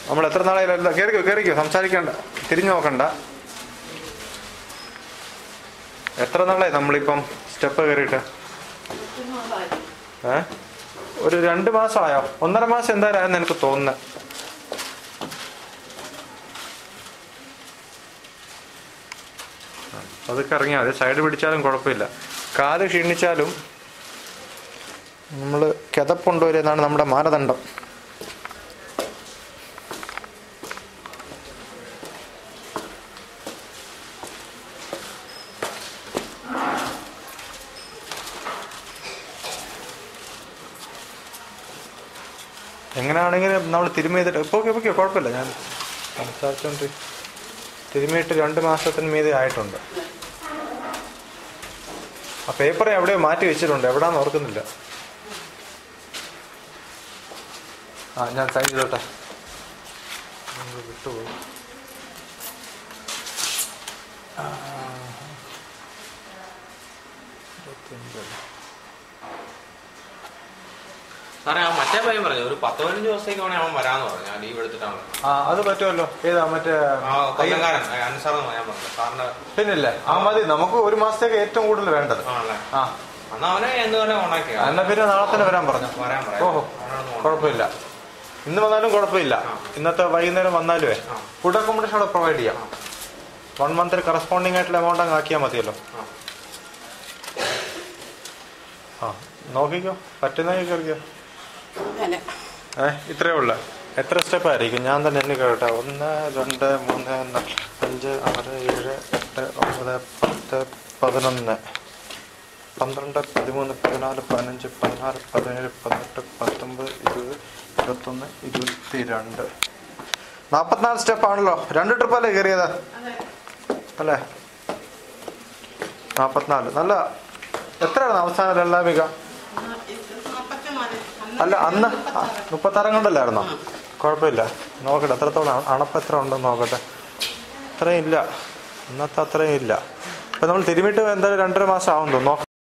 നമ്മൾ എത്ര നാളായാലും കയറിക്കോ കയറിക്കോ സംസാരിക്കണ്ട തിരിഞ്ഞു നോക്കണ്ട എത്ര നാളായി നമ്മളിപ്പം സ്റ്റെപ്പ് കയറിയിട്ട് ഏ ഒരു രണ്ട് മാസമായോ ഒന്നര മാസം എന്തായാലും ആയെന്ന് എനിക്ക് തോന്നുന്നത് അതൊക്കെ ഇറങ്ങിയാൽ മതി സൈഡ് പിടിച്ചാലും കുഴപ്പമില്ല കാല് ക്ഷീണിച്ചാലും നമ്മൾ കിതപ്പുണ്ടോരെന്നാണ് നമ്മുടെ മാനദണ്ഡം എങ്ങനെയാണെങ്കിലും നമ്മൾ തിരുമ്മ ചെയ്തിട്ട് ഇപ്പോൾ ഓക്കെ ഓക്കെ കുഴപ്പമില്ല ഞാൻ സംസാരിച്ചോണ്ട് തിരുമ്മിയിട്ട് രണ്ട് മാസത്തിന് മീതെ ആയിട്ടുണ്ട് ആ പേപ്പർ എവിടെയോ മാറ്റി വെച്ചിട്ടുണ്ട് എവിടാന്ന് ഓർക്കുന്നില്ല ആ ഞാൻ സൈൻ ചെയ്തോട്ടെ നമ്മൾ വിട്ടുപോയി ആ. ഇരുപത്തിയഞ്ചല്ലേ. സാറേ ആ മറ്റേ പയ്യൻ പറഞ്ഞു ഒരു പത്ത് പതിനഞ്ച് ദിവസത്തേക്ക് വേണേ അവൻ വരാന്ന് പറഞ്ഞു ഞാൻ ലീവ് എടുത്തിട്ടാണ് ആ അത് പറ്റുമല്ലോ ഏതാ മറ്റേ ആ കൊല്ലംകാരൻ അനുസാറെന്ന് ഞാൻ പറഞ്ഞു സാറിന്റെ പിന്നില്ലേ ആ മതി നമുക്ക് ഒരു മാസത്തേക്ക് ഏറ്റവും കൂടുതൽ വേണ്ടത് ആണല്ലേ ആ എന്നാ അവനെ എന്ന് തന്നെ കോണ്ടാക്ട് ചെയ്യാം എന്നാ പിന്നെ നാളെ തന്നെ വരാൻ പറഞ്ഞു വരാൻ പറയാം ഓഹോ അവനോടൊന്ന് contact കുഴപ്പമില്ല ഇന്ന് വന്നാലും കുഴപ്പമില്ല ആ. ഇന്നത്തെ വൈകുന്നേരം വന്നാലുവേ ആ. ഫുഡ് അക്കോമഡേഷൻ അവിടെ പ്രൊവൈഡ് ചെയ്യാം വൺ മന്തിൽ കറസ്പോണ്ടിങ് ആയിട്ടുള്ള എമൗണ്ട് അങ്ങ് ആക്കിയാൽ മതിയല്ലോ ആ. ആ നോക്കിക്കോ പറ്റുന്നെങ്കിൽ കയറിക്കോ അല്ല ഏ ഇത്രയേ ഉള്ളു എത്ര സ്റ്റെപ്പ് ആയിരിക്കും ഞാൻ തന്നെ എന്നെ കേട്ടെ ഒന്ന് രണ്ട് മൂന്ന് നാല് അഞ്ച് ആറ് ഏഴ് എട്ട് ഒമ്പത് പത്ത് പതിനൊന്ന് പന്ത്രണ്ട് പതിമൂന്ന് പതിനാല് പതിനഞ്ച് പതിനാറ് പതിനേഴ് പതിനെട്ട് പത്തൊമ്പത് ഇരുപത് ഇരുപത്തൊന്ന് ഇരുപത്തി രണ്ട് നാൽപ്പത്തിനാല് സ്റ്റെപ്പ് ആണല്ലോ രണ്ട് ട്രിപ്പല്ലേ കയറിയത് അല്ലേ നാൽപ്പത്തിനാല് നല്ല എത്രയാണ് അവസാന ലല്ലാമിക അല്ല അന്ന് മുപ്പത്താറ് കൊണ്ടല്ലായിരുന്നോ കുഴപ്പമില്ല നോക്കട്ടെ എത്രത്തോളം അ- അണപ്പ് എത്ര ഉണ്ടെന്ന് നോക്കട്ടെ അത്രയും ഇല്ല ഇന്നത്തെ അത്രയും ഇല്ല ഇപ്പം നമ്മൾ തിരുമിട്ട് എന്തായാലും രണ്ടര മാസം ആവും തോന്നുന്നു നോക്കാം